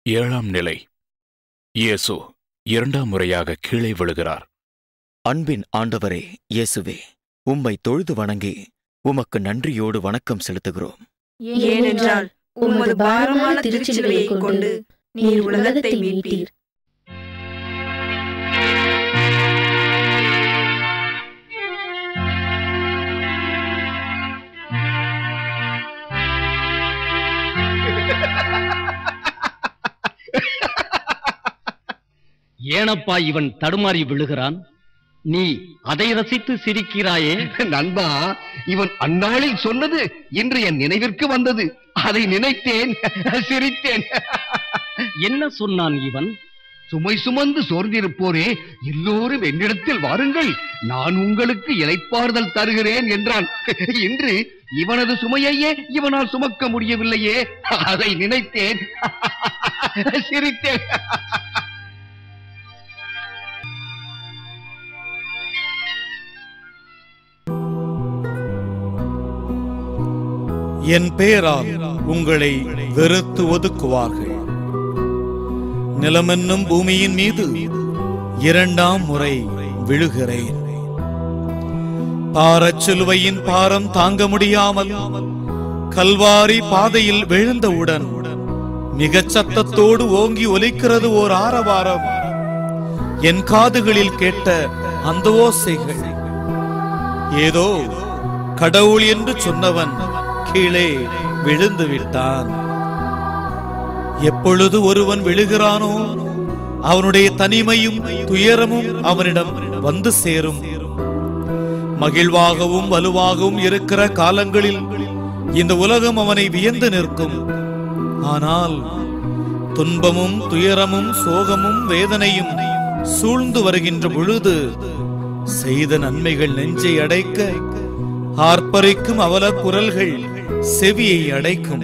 ஏழாம் நிலை இயேசு இரண்டாம் முறையாக கீழே விழுகிறார் அன்பின் ஆண்டவரே இயேசுவே உம்மை தொழுது வணங்கி உமக்கு நன்றியோடு வணக்கம் செலுத்துகிறோம் ஏனென்றால் உமது பாரமான திருச்சிலுவையைக் கொண்டு நீர் உலகத்தை மீட்டீர் ஏனப்பா இவன் தடுமாறி விழுகிறான் நீ அதை ரசித்து சிரிக்கிறாயே நண்பா இவன் அந்நாளில் சொன்னது இன்று என் நினைவிற்கு வந்தது அதை நினைத்தேன் சிரித்தேன் என்ன சொன்னான் இவன் சுமை சுமந்து சோர்ந்திருப்போரே எல்லோரும் என்னிடத்தில் வாருங்கள் நான் உங்களுக்கு இலைப்பாறுதல் தருகிறேன் என்றான் இன்று இவனது சுமையையே இவனால் சுமக்க முடியவில்லையே அதை நினைத்தேன் சிரித்தேன் என் பெயரால் உங்களை வெறுத்து ஒதுக்குவார்கள் நிலமென்னும் பூமியின் மீது இரண்டாம் முறை விழுகிறேன் பாரச் சிலுவையின் பாரம் தாங்க முடியாமல் கல்வாரி பாதையில் விழுந்தவுடன் மிகச் சத்தத்தோடு ஓங்கி ஒலிக்கிறது ஓர் ஆரவாரம் என் காதுகளில் கேட்ட அந்த ஓசைகள் ஏதோ கடவுள் என்று சொன்னவன் கீழே விழுந்து விட்டான் எப்பொழுது ஒருவன் விழுகிறானோ அவனுடைய தனிமையும் துயரமும் அவனிடம் வந்து சேரும் மகிழ்வாகவும் வலுவாகவும் இருக்கிற காலங்களில் இந்த உலகம் அவனை வியந்து நிற்கும் ஆனால் துன்பமும் துயரமும் சோகமும் வேதனையும் சூழ்ந்து வருகின்ற பொழுது செய்த நன்மைகள் நெஞ்சை அடைக்க ஆர்ப்பரிக்கும் அவல குரல்கள் செவியை அடைக்கும்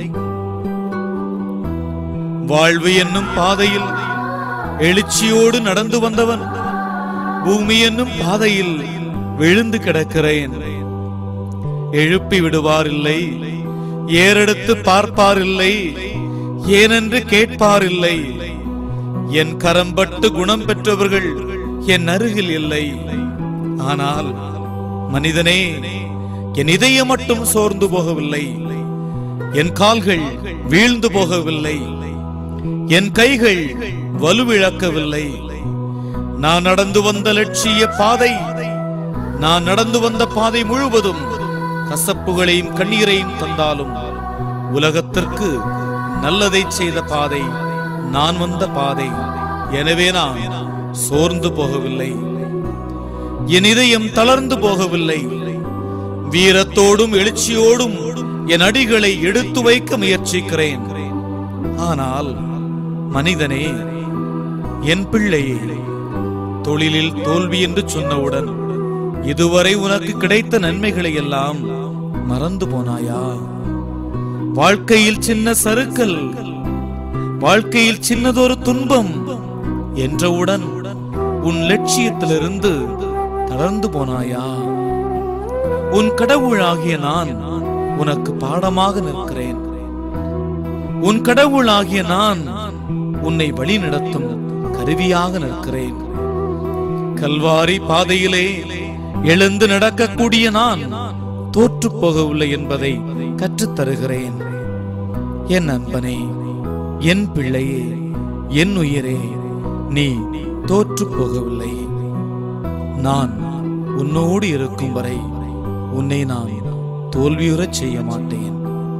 வாழ்வு என்னும் பாதையில் எழுச்சியோடு நடந்து வந்தவன் பூமி என்னும் பாதையில் விழுந்து கிடக்கிறேன் எழுப்பி விடுவார் இல்லை ஏறெடுத்து பார்ப்பார் இல்லை ஏனென்று கேட்பார் இல்லை என் கரம்பட்டு குணம் பெற்றவர்கள் என் அருகில் இல்லை ஆனால் மனிதனே என் இதயம் மட்டும் சோர்ந்து போகவில்லை என் கால்கள் வீழ்ந்து போகவில்லை என் கைகள் வலுவிழக்கவில்லை நான் நடந்து வந்த லட்சிய பாதை நான் நடந்து வந்த பாதை முழுவதும் கசப்புகளையும் கண்ணீரையும் தந்தாலும் உலகத்திற்கு நல்லதை செய்த பாதை நான் வந்த பாதை எனவே நான் சோர்ந்து போகவில்லை என் இதயம் தளர்ந்து போகவில்லை வீரத்தோடும் எழுச்சியோடும் என் அடிகளை எடுத்து வைக்க முயற்சிக்கிறேன் ஆனால் மனிதனே என் பிள்ளையே தொழிலில் தோல்வி என்று சொன்னவுடன் இதுவரை உனக்கு கிடைத்த நன்மைகளை எல்லாம் மறந்து போனாயா வாழ்க்கையில் சின்ன சறுக்கல் வாழ்க்கையில் சின்னதொரு துன்பம் என்றவுடன் உன் லட்சியத்திலிருந்து தளர்ந்து போனாயா உன் கடவுளாகிய நான் உனக்கு பாடமாக நிற்கிறேன் உன் கடவுளாகிய நான் உன்னை வழி நடத்தும் கருவியாக நிற்கிறேன் கல்வாரி பாதையிலே எழுந்து நடக்கக்கூடிய நான் தோற்று போகவில்லை என்பதை கற்றுத் தருகிறேன் என் அன்பனே என் பிள்ளையே என் உயிரே நீ தோற்று போகவில்லை நான் உன்னோடு இருக்கும் வரை உன்னை நான் தோல்வியுறச் செய்ய மாட்டேன்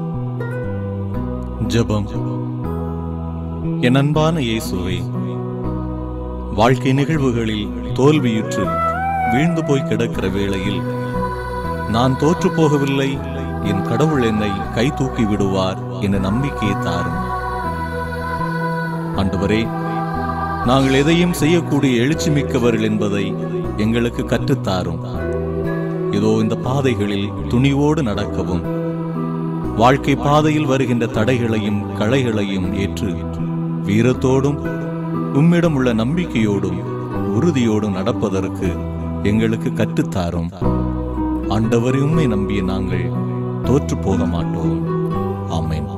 ஜெபம் என் அன்பான இயேசுவே வாழ்க்கை நிகழ்வுகளில் தோல்வியுற்று வீழ்ந்து போய் கிடக்கிற வேளையில் நான் தோற்று போகவில்லை என் கடவுள் என்னை கை தூக்கி விடுவார் என்ற நம்பிக்கையை தாரும் ஆண்டவரே நாங்கள் எதையும் செய்யக்கூடிய எழுச்சி மிக்கவர்கள் என்பதை எங்களுக்கு கற்றுத்தாரும் இதோ இந்த பாதைகளில் துணிவோடு நடக்கவும் வாழ்க்கை பாதையில் வருகின்ற தடைகளையும் களைகளையும் ஏற்று வீரத்தோடும் உம்மிடம் உள்ள நம்பிக்கையோடும் உறுதியோடும் நடப்பதற்கு எங்களுக்கு கற்றுத்தாரும் ஆண்டவரை உம்மை நம்பிய நாங்கள் தோற்று போக மாட்டோம் ஆமென்